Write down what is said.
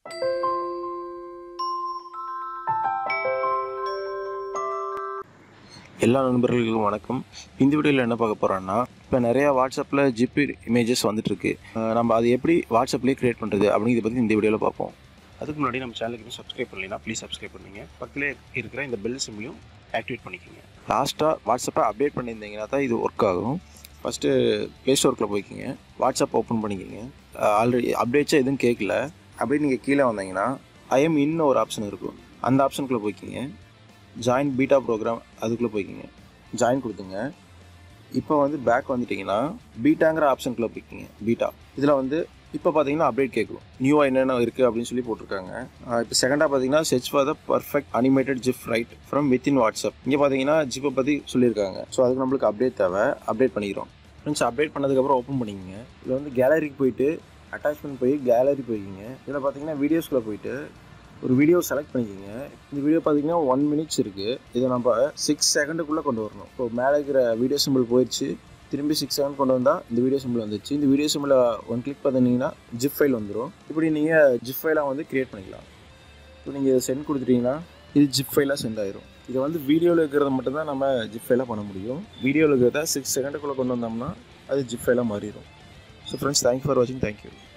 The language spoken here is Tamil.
எல்லா நண்பர்களுக்கும் வணக்கம் இந்த வீடியோவில் என்ன பார்க்க போகிறோன்னா இப்போ நிறையா வாட்ஸ்அப்பில் ஜிபி இமேஜஸ் வந்துட்டுருக்கு நம்ம அது எப்படி வாட்ஸ்அப்லேயே க்ரியேட் பண்ணுறது அப்படிங்கிறத பற்றி இந்த வீடியோவில் பார்ப்போம் அதுக்கு முன்னாடி நம்ம சேனலுக்கு சப்ஸ்கிரைப் பண்ணலைன்னா ப்ளீஸ் சப்ஸ்கிரைப் பண்ணுங்க பக்கத்திலே இருக்கிற இந்த பெல் சிம்லையும் ஆக்டிவேட் பண்ணிக்கோங்க லாஸ்ட்டாக வாட்ஸ்அப்பை அப்டேட் பண்ணியிருந்தீங்கன்னா தான் இது ஒர்க் ஆகும் ஃபஸ்ட்டு ப்ளே ஸ்டோருக்குள்ளே போய்க்கிங்க வாட்ஸ்அப் ஓப்பன் பண்ணிக்கோங்க ஆல்ரெடி அப்டேட்ஸாக எதுவும் கேட்கல அப்படியே நீங்கள் கீழே வந்தீங்கன்னா ஐஎம் இன்னு ஒரு ஆப்ஷன் இருக்கும் அந்த ஆப்ஷனுக்குள்ளே போய்க்கிங்க ஜாயின் பீட்டா ப்ரோக்ராம் அதுக்குள்ளே போய்க்கிங்க ஜாயின் கொடுத்துங்க இப்போ வந்து பேக் வந்துட்டிங்கன்னா பீட்டாங்கிற ஆப்ஷனுக்குள்ளே போய்க்கிங்க பீட்டா இதில் வந்து இப்போ பார்த்தீங்கன்னா அப்டேட் கேட்கும் நியூவாக என்னென்ன இருக்குது அப்படின்னு சொல்லி போட்டிருக்காங்க ஆஹ் இப்போ செகண்டாக பார்த்தீங்கன்னா search for the perfect animated GIF right from within WhatsApp இங்கே பார்த்தீங்கன்னா ஜிப்பை பற்றி சொல்லியிருக்காங்க ஸோ அதுக்கு நம்மளுக்கு அப்டேட் தேவை அப்டேட் பண்ணிக்கிறோம் ஃப்ரெண்ட்ஸ் அப்டேட் பண்ணதுக்கப்புறம் ஓப்பன் பண்ணிக்கங்க இதில் வந்து கேலரிக்கு போயிட்டு அட்டாச்மெண்ட் போய் கேலரி போய்க்கிங்க இதில் பார்த்தீங்கன்னா வீடியோஸ்குள்ளே போயிட்டு ஒரு வீடியோ செலக்ட் பண்ணிக்கோங்க இந்த வீடியோ பார்த்தீங்கன்னா ஒன் மினிட்ஸ் இருக்குது இதை நம்ம சிக்ஸ் செகண்டுக்குள்ளே கொண்டு வரணும் இப்போ மேலே இருக்கிற வீடியோ சிம்பிள் போயிடுச்சு திரும்பி சிக்ஸ் செகண்ட் கொண்டு வந்தால் இந்த வீடியோ சிம்பிள் வந்துச்சு இந்த வீடியோ சிம்பிளை ஒன் கிளிக் பண்ணிங்கன்னா ஜிப் ஃபைல் வந்துடும் இப்படி நீங்கள் ஜிப் ஃபைலாக வந்து க்ரியேட் பண்ணிக்கலாம் இப்போ நீங்கள் சென்ட் கொடுத்துட்டீங்கன்னா இது ஜிப் ஃபைலாக சென்ட் ஆயிரும் இதை வந்து வீடியோவில் இருக்கிறத மட்டும் தான் நம்ம ஜிப் ஃபைலாக பண்ண முடியும் வீடியோவில் இருக்கிறத சிக்ஸ் செகண்டுக்குள்ளே கொண்டு வந்தோம்னா அது ஜிப் ஃபைலாக மாறிடும் ஸோ ஃப்ரெண்ட்ஸ் தேங்க்யூ ஃபார் வாட்சிங் தேங்க்யூ